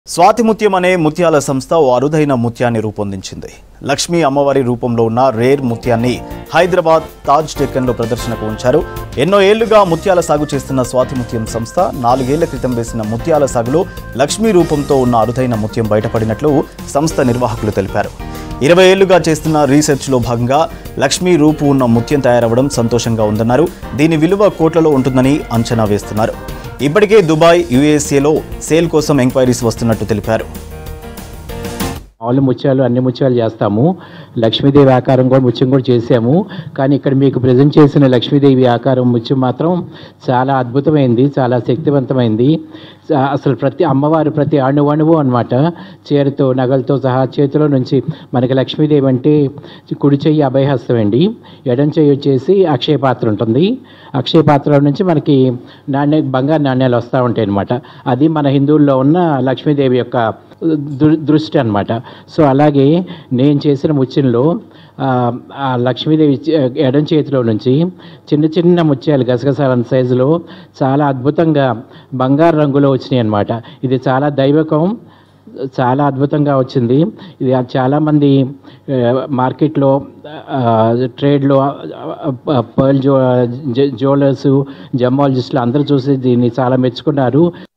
స్వాతి ముత్యం అనే ముత్యాల సంస్థ ఓ అరుదైన ముత్యాన్ని రూపొందించింది లక్ష్మీ అమ్మవారి రూపంలో ఉన్న రేర్ ముత్యాన్ని హైదరాబాద్ తాజ్ టెక్కన్లో ప్రదర్శనకు ఉంచారు ఎన్నో ఏళ్లుగా ముత్యాల సాగు చేస్తున్న స్వాతి ముత్యం సంస్థ నాలుగేళ్ల క్రితం వేసిన ముత్యాల సాగులో లక్ష్మీ రూపంతో ఉన్న అరుదైన ముత్యం బయటపడినట్లు సంస్థ నిర్వాహకులు తెలిపారు ఇరవై ఏళ్లుగా చేస్తున్న రీసెర్చ్లో భాగంగా లక్ష్మీ రూపు ఉన్న ముత్యం తయారవడం సంతోషంగా ఉందన్నారు దీని విలువ కోట్లలో ఉంటుందని అంచనా వేస్తున్నారు ఇప్పటికే దుబాయ్ యుఎస్ఏలో సేల్ కోసం ఎంక్వైరీస్ వస్తున్నట్టు తెలిపారు మామూలు ముత్యాలు అన్ని ముత్యాలు చేస్తాము లక్ష్మీదేవి ఆకారం కూడా ముత్యం కూడా చేసాము కానీ ఇక్కడ మీకు ప్రజెంట్ చేసిన లక్ష్మీదేవి ఆకారం ముత్యం మాత్రం చాలా అద్భుతమైంది చాలా శక్తివంతమైంది స- అసలు ప్రతి అమ్మవారు ప్రతి అణువణువు అనమాట చీరతో నగలతో సహా చేతిలో నుంచి మనకి లక్ష్మీదేవి అంటే కుడి చెయ్యి అభయహస్తం అండి ఎడం చెయ్యి వచ్చేసి అక్షయ పాత్ర ఉంటుంది అక్షయ పాత్ర నుంచి మనకి నాణ్య బంగారు నాణ్యాలు వస్తూ ఉంటాయి అనమాట అది మన హిందువుల్లో ఉన్న లక్ష్మీదేవి యొక్క దృ దృష్టి అనమాట సో అలాగే నేను చేసిన ముత్యంలో ఆ, ఆ లక్ష్మీదేవి చే- ఎడం చేతిలో నుంచి చిన్న చిన్న ముత్యాలు గసగసాల సైజులో చాలా అద్భుతంగా బంగారు రంగులో వచ్చినాయి అనమాట ఇది చాలా దైవకం చాలా అద్భుతంగా వచ్చింది ఇది చాలామంది ఆ, మార్కెట్లో ఆ, ట్రేడ్లో ఆ, పర్ల్ జో జ్యువెలర్స్ జమాలజిస్టులు అందరూ చూసి దీన్ని చాలా మెచ్చుకున్నారు